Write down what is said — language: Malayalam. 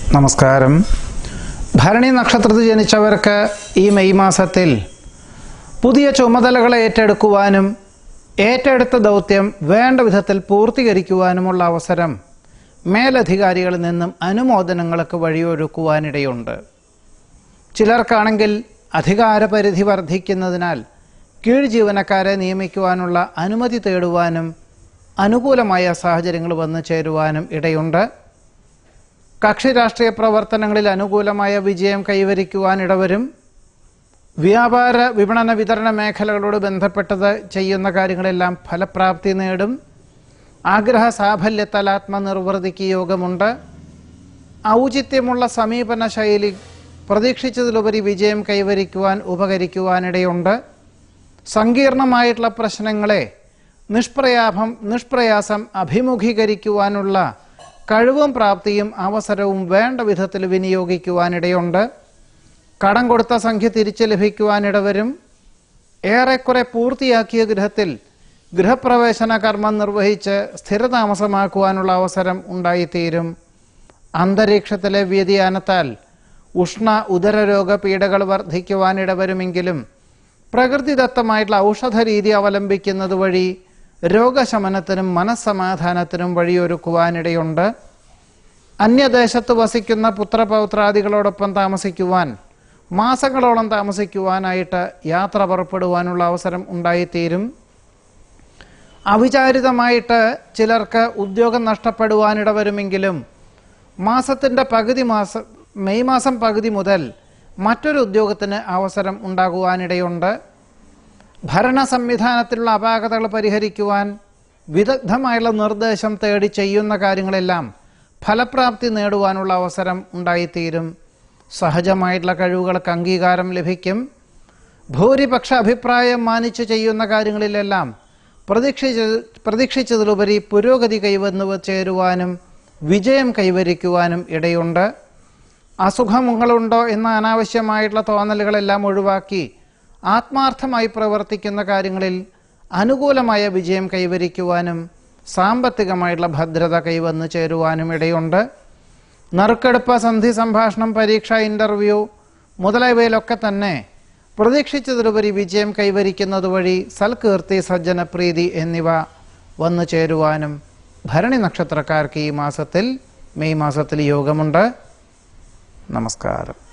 നമസ്കാരം ഭരണി നക്ഷത്രത്തിൽ ജനിച്ചവർക്ക് ഈ മെയ് മാസത്തിൽ പുതിയ ചുമതലകൾ ഏറ്റെടുക്കുവാനും ഏറ്റെടുത്ത ദൗത്യം വേണ്ട വിധത്തിൽ പൂർത്തീകരിക്കുവാനുമുള്ള അവസരം മേലധികാരികളിൽ നിന്നും അനുമോദനങ്ങൾക്ക് വഴിയൊരുക്കുവാനിടയുണ്ട് ചിലർക്കാണെങ്കിൽ അധികാരപരിധി വർദ്ധിക്കുന്നതിനാൽ കീഴ് ജീവനക്കാരെ നിയമിക്കുവാനുള്ള അനുമതി തേടുവാനും അനുകൂലമായ സാഹചര്യങ്ങൾ വന്നു ചേരുവാനും ഇടയുണ്ട് കക്ഷി രാഷ്ട്രീയ പ്രവർത്തനങ്ങളിൽ അനുകൂലമായ വിജയം കൈവരിക്കുവാൻ ഇടവരും വ്യാപാര വിപണന വിതരണ മേഖലകളോട് ബന്ധപ്പെട്ടത് ചെയ്യുന്ന കാര്യങ്ങളെല്ലാം ഫലപ്രാപ്തി നേടും ആഗ്രഹ സാഫല്യത്താൽ ആത്മനിർവൃതിക്ക് യോഗമുണ്ട് ഔചിത്യമുള്ള സമീപന ശൈലി പ്രതീക്ഷിച്ചതിലുപരി വിജയം കൈവരിക്കുവാൻ ഉപകരിക്കുവാനിടയുണ്ട് സങ്കീർണമായിട്ടുള്ള പ്രശ്നങ്ങളെ നിഷ്പ്രയാഭം നിഷ്പ്രയാസം അഭിമുഖീകരിക്കുവാനുള്ള കഴിവും പ്രാപ്തിയും അവസരവും വേണ്ട വിധത്തിൽ വിനിയോഗിക്കുവാനിടയുണ്ട് കടം കൊടുത്ത സംഖ്യ തിരിച്ചു ലഭിക്കുവാനിടവരും ഏറെക്കുറെ പൂർത്തിയാക്കിയ ഗൃഹത്തിൽ ഗൃഹപ്രവേശന കർമ്മം നിർവഹിച്ച് സ്ഥിരതാമസമാക്കുവാനുള്ള അവസരം ഉണ്ടായിത്തീരും അന്തരീക്ഷത്തിലെ വ്യതിയാനത്താൽ ഉഷ്ണ ഉദരരോഗ പീഡകൾ വർദ്ധിക്കുവാനിടവരുമെങ്കിലും പ്രകൃതിദത്തമായിട്ടുള്ള ഔഷധ രീതി അവലംബിക്കുന്നത് വഴി രോഗശമനത്തിനും മനസ്സമാധാനത്തിനും വഴിയൊരുക്കുവാനിടയുണ്ട് അന്യദേശത്ത് വസിക്കുന്ന പുത്രപൗത്രാദികളോടൊപ്പം താമസിക്കുവാൻ മാസങ്ങളോളം താമസിക്കുവാനായിട്ട് യാത്ര പുറപ്പെടുവാനുള്ള അവസരം ഉണ്ടായിത്തീരും അവിചാരിതമായിട്ട് ചിലർക്ക് ഉദ്യോഗം നഷ്ടപ്പെടുവാനിടവരുമെങ്കിലും മാസത്തിൻ്റെ പകുതി മാസം മെയ് മാസം പകുതി മുതൽ മറ്റൊരു ഉദ്യോഗത്തിന് അവസരം ഉണ്ടാകുവാനിടയുണ്ട് ഭരണ സംവിധാനത്തിലുള്ള അപാകതകൾ പരിഹരിക്കുവാൻ വിദഗ്ധമായുള്ള നിർദ്ദേശം തേടി ചെയ്യുന്ന കാര്യങ്ങളെല്ലാം ഫലപ്രാപ്തി നേടുവാനുള്ള അവസരം ഉണ്ടായിത്തീരും സഹജമായിട്ടുള്ള കഴിവുകൾക്ക് അംഗീകാരം ലഭിക്കും ഭൂരിപക്ഷ അഭിപ്രായം മാനിച്ച് ചെയ്യുന്ന കാര്യങ്ങളിലെല്ലാം പ്രതീക്ഷിച്ച പ്രതീക്ഷിച്ചതിലുപരി പുരോഗതി കൈവന്നു ചേരുവാനും വിജയം കൈവരിക്കുവാനും ഇടയുണ്ട് അസുഖങ്ങളുണ്ടോ എന്ന അനാവശ്യമായിട്ടുള്ള തോന്നലുകളെല്ലാം ഒഴിവാക്കി ആത്മാർത്ഥമായി പ്രവർത്തിക്കുന്ന കാര്യങ്ങളിൽ അനുകൂലമായ വിജയം കൈവരിക്കുവാനും സാമ്പത്തികമായിട്ടുള്ള ഭദ്രത കൈവന്നു ചേരുവാനും ഇടയുണ്ട് നറുക്കെടുപ്പ് സന്ധി സംഭാഷണം പരീക്ഷ ഇൻ്റർവ്യൂ മുതലായവയിലൊക്കെ തന്നെ പ്രതീക്ഷിച്ചതിലുപരി വിജയം കൈവരിക്കുന്നത് വഴി സൽകീർത്തി സജ്ജനപ്രീതി എന്നിവ വന്നു ചേരുവാനും ഭരണി നക്ഷത്രക്കാർക്ക് ഈ മാസത്തിൽ മെയ് മാസത്തിൽ യോഗമുണ്ട് നമസ്കാരം